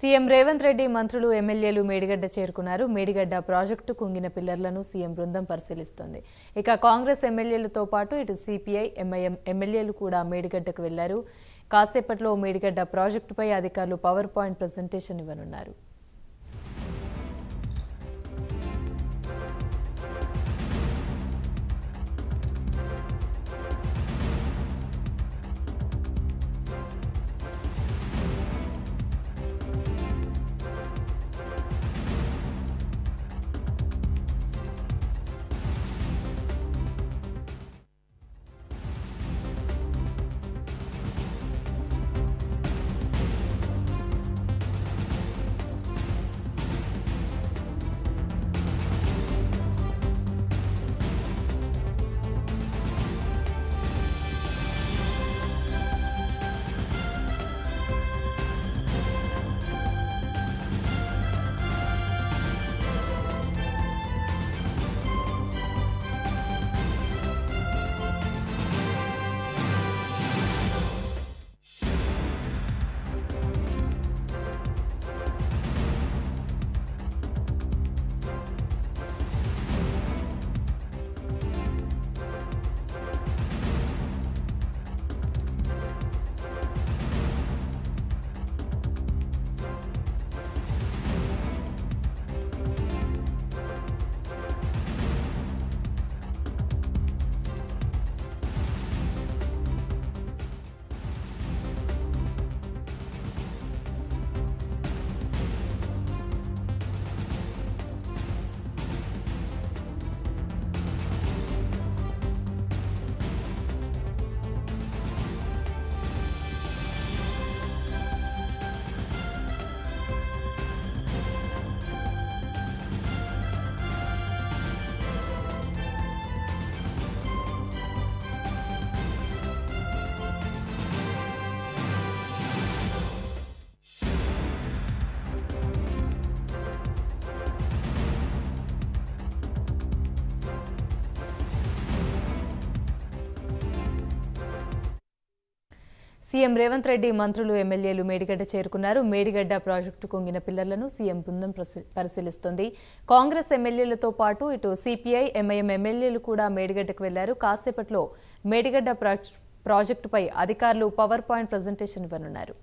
CM Revanth Reddy మంత్రులు ఎమ్మెల్యేలు మేడిగడ్డ చేరుకున్నారు మేడిగడ్డ ప్రాజెక్టు కుంగిన పిల్లర్లను సీఎం బృందం పరిశీలిస్తోంది ఇక కాంగ్రెస్ ఎమ్మెల్యేలతో పాటు ఇటు సిపిఐ ఎంఐఎం ఎమ్మెల్యేలు కూడా మేడిగడ్డకు వెళ్లారు కాసేపట్లో మేడిగడ్డ ప్రాజెక్టుపై అధికారులు పవర్ పాయింట్ ప్రజెంటేషన్ ఇవ్వనున్నారు సీఎం రేవంత్ రెడ్డి మంత్రులు ఎమ్మెల్యేలు మేడిగడ్డ చేరుకున్నారు మేడిగడ్డ ప్రాజెక్టు కుంగిన పిల్లర్లను సీఎం బృందం ప్రసి- పరిశీలిస్తోంది కాంగ్రెస్ ఎమ్మెల్యేలతో పాటు ఇటు సిపిఐ ఎంఐఎం ఎమ్మెల్యేలు కూడా మేడిగడ్డకు వెళ్లారు కాసేపట్లో మేడిగడ్డ ప్రాజె- ప్రాజెక్టుపై అధికారులు పవర్ పాయింట్ ప్రజెంటేషన్ ఇవ్వనున్నారు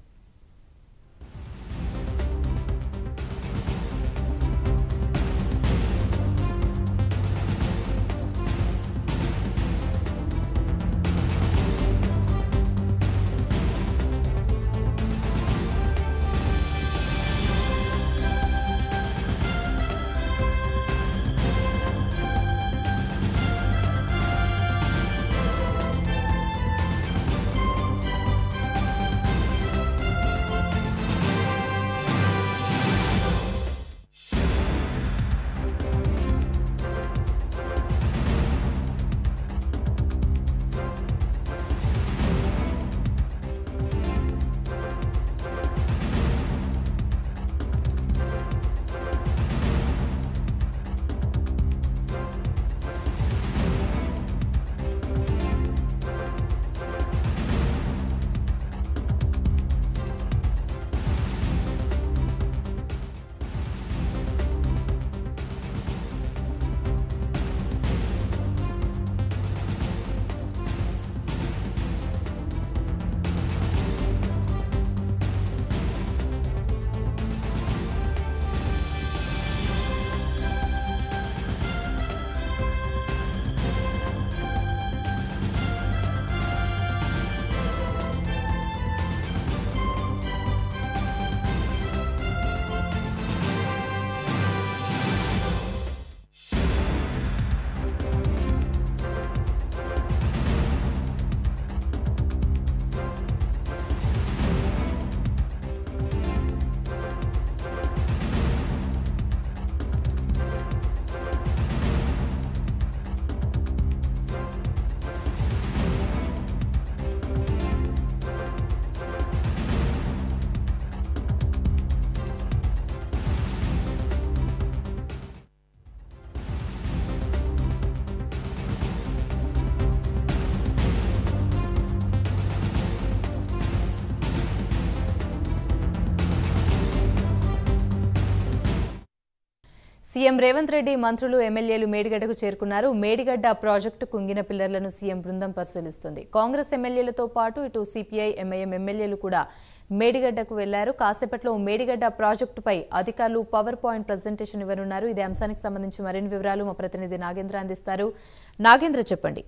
సీఎం రేవంత్ రెడ్డి మంత్రులు ఎమ్మెల్యేలు మేడిగడ్డకు చేరుకున్నారు మేడిగడ్డ ప్రాజెక్టు కుంగిన పిల్లర్లను సీఎం బృందం పరిశీలిస్తుంది కాంగ్రెస్ ఎమ్మెల్యేలతో పాటు ఇటు సిపిఐ ఎంఐఎం ఎమ్మెల్యేలు కూడా మేడిగడ్డకు వెళ్లారు కాసేపట్లో మేడిగడ్డ ప్రాజెక్టుపై అధికారులు పవర్ పాయింట్ ప్రజెంటేషన్ ఇవ్వనున్నారు ఇదే అంశానికి సంబంధించి మరిన్ని వివరాలు మా ప్రతినిధి నాగేంద్ర అందిస్తారు నాగేంద్ర చెప్పండి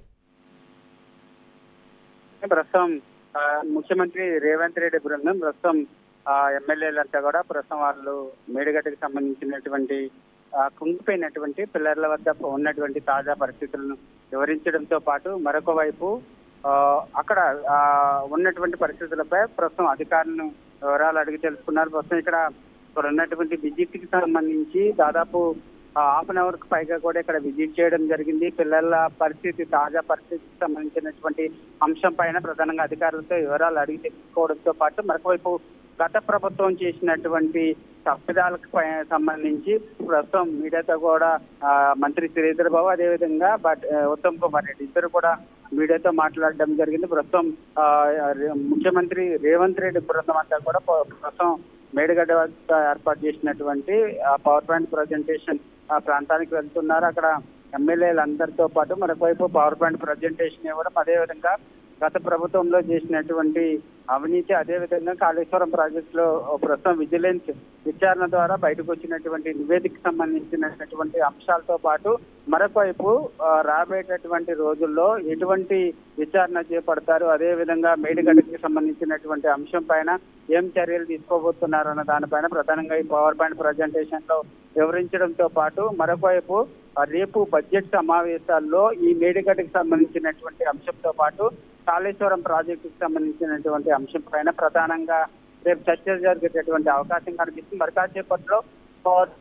ప్రస్తుతం ఆ, ముఖ్యమంత్రి రేవంత్ రెడ్డి బృందం ప్రస్తుతం ఆ, ఎమ్మెల్యేలంతా కూడా ప్రస్తుతం వాళ్ళు మేడిగడ్డకి సంబంధించినటువంటి ఆ, కుంగిపోయినటువంటి పిల్లర్ల వద్ద ఉన్నటువంటి తాజా పరిస్థితులను వివరించడంతో పాటు మరొక వైపు ఆ, అక్కడ ఆ, ఉన్నటువంటి పరిస్థితులపై ప్రస్తుతం అధికారులను వివరాలు అడిగి తెలుసుకున్నారు ప్రస్తుతం ఇక్కడ ఇక్కడ ఉన్నటువంటి విజిట్ కి సంబంధించి దాదాపు హాఫ్ అన్ అవర్ కి పైగా కూడా ఇక్కడ విజిట్ చేయడం జరిగింది పిల్లల పరిస్థితి తాజా పరిస్థితికి సంబంధించినటువంటి అంశం పైన ప్రధానంగా అధికారులతో వివరాలు అడిగి తెలుసుకోవడంతో పాటు మరొకవైపు గత ప్రభుత్వం చేసినటువంటి తప్పిదాలకు పై- సంబంధించి ప్రస్తుతం మీడియాతో కూడా ఆ, మంత్రి శ్రీధర్ బాబు అదేవిధంగా బట్ ఆ, ఉత్తమ్ కుమార్ రెడ్డి ఇద్దరు కూడా మీడియాతో మాట్లాడడం జరిగింది ప్రస్తుతం ఆ, రే- ముఖ్యమంత్రి రేవంత్ రెడ్డి బృందం అంతా కూడా ప్ర- ప్రస్తుతం మేడిగడ్డ వద్ద ఏర్పాటు చేసినటువంటి పవర్ పాయింట్ ప్రజెంటేషన్ ఆ ప్రాంతానికి వెళ్తున్నారు అక్కడ ఎమ్మెల్యేలందరితో పాటు మరొకవైపు పవర్ పాయింట్ ప్రజెంటేషన్ ఇవ్వడం అదేవిధంగా గత ప్రభుత్వంలో చేసినటువంటి అవినీతి అదేవిధంగా కాళేశ్వరం ప్రాజెక్టులో ప్రస్తుతం విజిలెన్స్ విచారణ ద్వారా బయటకు వచ్చినటువంటి నివేదిక సంబంధించినటువంటి అంశాలతో పాటు మరొకవైపు ఆ, రాబోయేటటువంటి రోజుల్లో ఎటువంటి విచారణ చేపడతారు అదేవిధంగా మేడిగడ్డకి సంబంధించినటువంటి అంశం పైన ఏం చర్యలు తీసుకోబోతున్నారు అన్న దానిపైన ప్రధానంగా ఈ పవర్ పాయింట్ ప్రజెంటేషన్ లో వివరించడంతో పాటు మరొకవైపు ఆ, రేపు బడ్జెట్ సమావేశాల్లో ఈ మేడిగడ్డకి సంబంధించినటువంటి అంశంతో పాటు కాళేశ్వరం ప్రాజెక్టుకి సంబంధించినటువంటి అంశం పైన ప్రధానంగా రేపు చర్చలు జరిగేటటువంటి అవకాశం కనిపిస్తుంది మరి కాసేపట్లో power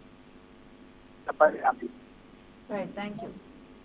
right thank you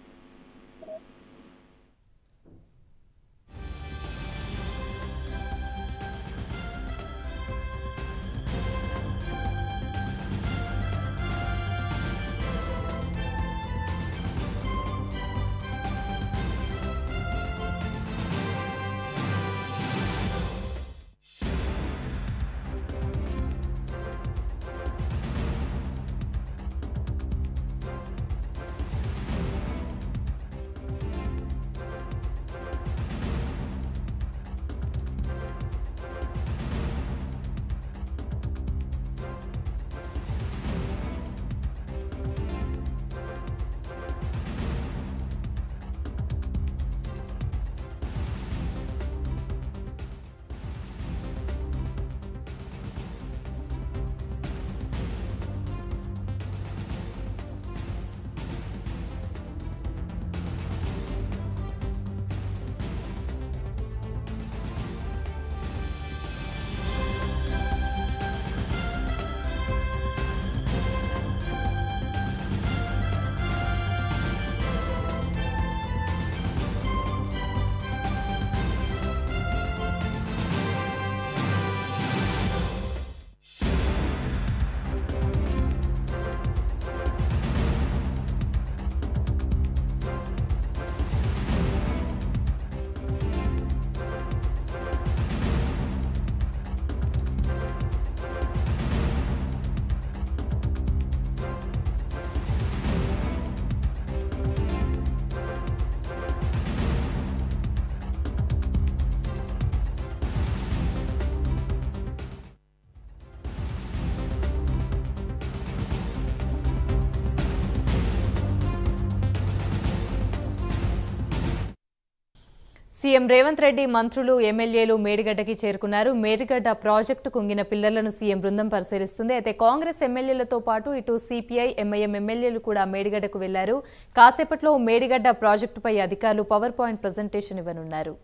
CM Revanth Reddy మంత్రులు ఎమ్మెల్యేలు మేడిగడ్డకి చేరుకున్నారు మేడిగడ్డ ప్రాజెక్టు కుంగిన పిల్లర్లను సీఎం బృందం పరిశీలిస్తుంది అయితే కాంగ్రెస్ ఎమ్మెల్యేలతో పాటు ఇటు సిపిఐ ఎంఐఎం ఎమ్మెల్యేలు కూడా మేడిగడ్డకు వెళ్లారు కాసేపట్లో మేడిగడ్డ ప్రాజెక్టుపై అధికారులు పవర్ పాయింట్ ప్రజెంటేషన్ ఇవ్వనున్నారు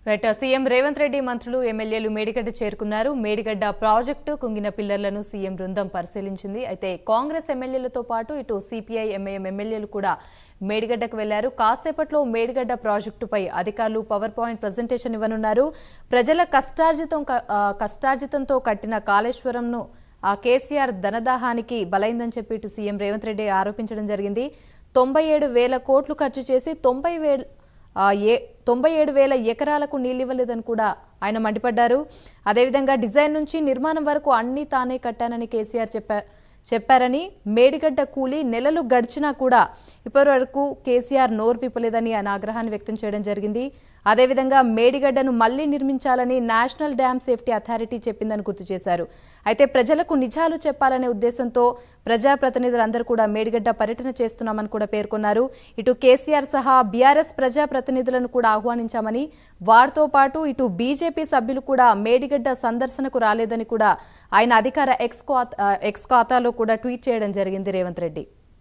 రైట్ సీఎం రేవంత్ రెడ్డి మంత్రులు ఎమ్మెల్యేలు మేడిగడ్డ చేరుకున్నారు మేడిగడ్డ ప్రాజెక్టు కుంగిన పిల్లర్లను సీఎం బృందం పరిశీలించింది అయితే కాంగ్రెస్ ఎమ్మెల్యేలతో పాటు ఇటు సిపిఐ ఎంఐఎం ఎమ్మెల్యేలు కూడా మేడిగడ్డకు వెళ్లారు కాసేపట్లో మేడిగడ్డ ప్రాజెక్టుపై అధికారులు పవర్ పాయింట్ ప్రజెంటేషన్ ఇవ్వనున్నారు ప్రజల కష్టార్జితం క- ఆ, కష్టార్జితంతో కట్టిన కాళేశ్వరంను ఆ కేసీఆర్ ధనదాహానికి బలైందని చెప్పి ఇటు సీఎం రేవంత్ రెడ్డి ఆరోపించడం జరిగింది తొంభై ఏడు వేల కోట్లు ఖర్చు చేసి తొంభై వేల ఆ, ఏ తొంభై ఏడు వేల ఎకరాలకు నీళ్ళివ్వలేదని కూడా ఆయన మండిపడ్డారు అదేవిధంగా డిజైన్ నుంచి నిర్మాణం వరకు అన్నీ తానే కట్టానని కేసీఆర్ చెప్పారు చెప్పారని మేడిగడ్డ కూలి నెలలు గడిచినా కూడా ఇప్పటివరకు కేసీఆర్ నోరు విప్పలేదని ఆయన ఆగ్రహాన్ని వ్యక్తం చేయడం జరిగింది అదేవిధంగా మేడిగడ్డను మళ్లీ నిర్మించాలని నేషనల్ డ్యామ్ సేఫ్టీ అథారిటీ చెప్పిందని గుర్తు చేశారు అయితే ప్రజలకు నిజాలు చెప్పాలనే ఉద్దేశంతో ప్రజాప్రతినిధులందరూ కూడా మేడిగడ్డ పర్యటన చేస్తున్నామని కూడా పేర్కొన్నారు ఇటు కేసీఆర్ సహా బీఆర్ఎస్ ప్రజాప్రతినిధులను కూడా ఆహ్వానించామని వారితో పాటు ఇటు బీజేపీ సభ్యులు కూడా మేడిగడ్డ సందర్శనకు రాలేదని కూడా ఆయన అధికార ఎక్స్ ఖాతా ఎక్స్ ఖాతాలో కూడా ట్వీట్ చేయడం జరిగింది రేవంత్ రెడ్డి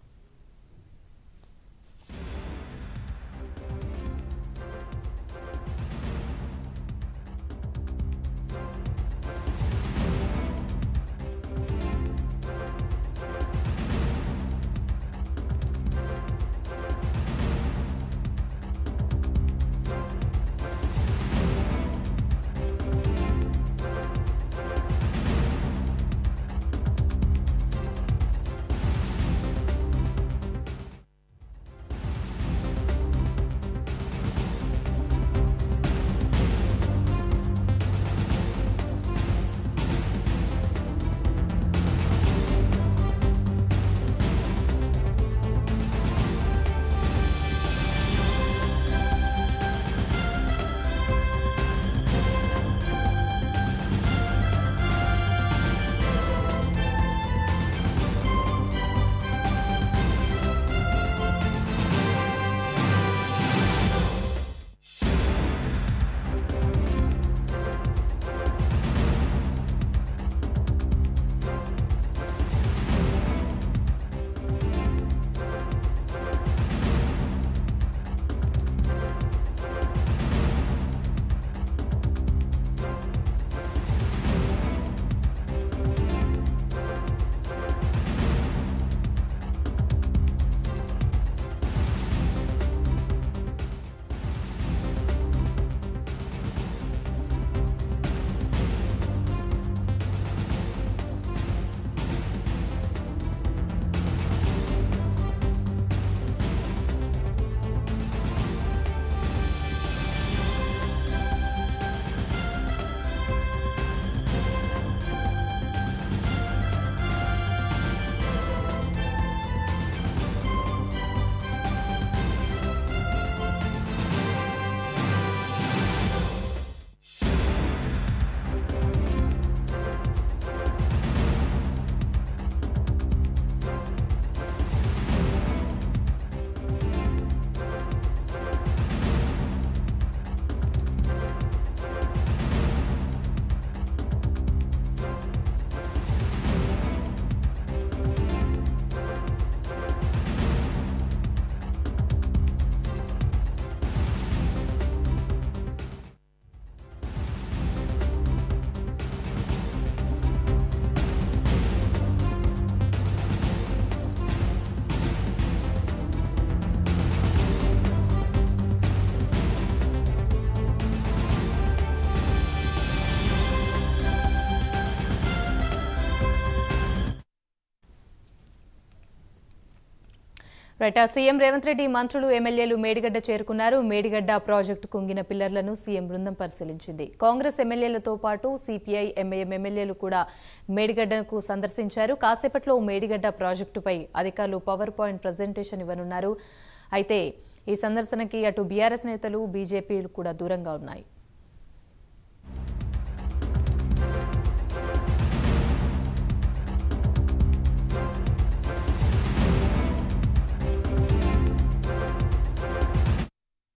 రైట్ ఆ సీఎం రేవంత్ రెడ్డి మంత్రులు ఎమ్మెల్యేలు మేడిగడ్డ చేరుకున్నారు మేడిగడ్డ ప్రాజెక్టు కుంగిన పిల్లర్లను సీఎం బృందం పరిశీలించింది కాంగ్రెస్ ఎమ్మెల్యేలతో పాటు సిపిఐ ఎంఐఎం ఎమ్మెల్యేలు కూడా మేడిగడ్డకు సందర్శించారు కాసేపట్లో మేడిగడ్డ ప్రాజెక్టుపై అధికారులు పవర్ పాయింట్ ప్రజెంటేషన్ ఇవ్వనున్నారు అయితే ఈ సందర్శనకి అటు బీఆర్ఎస్ నేతలు బీజేపీలు కూడా దూరంగా ఉన్నాయి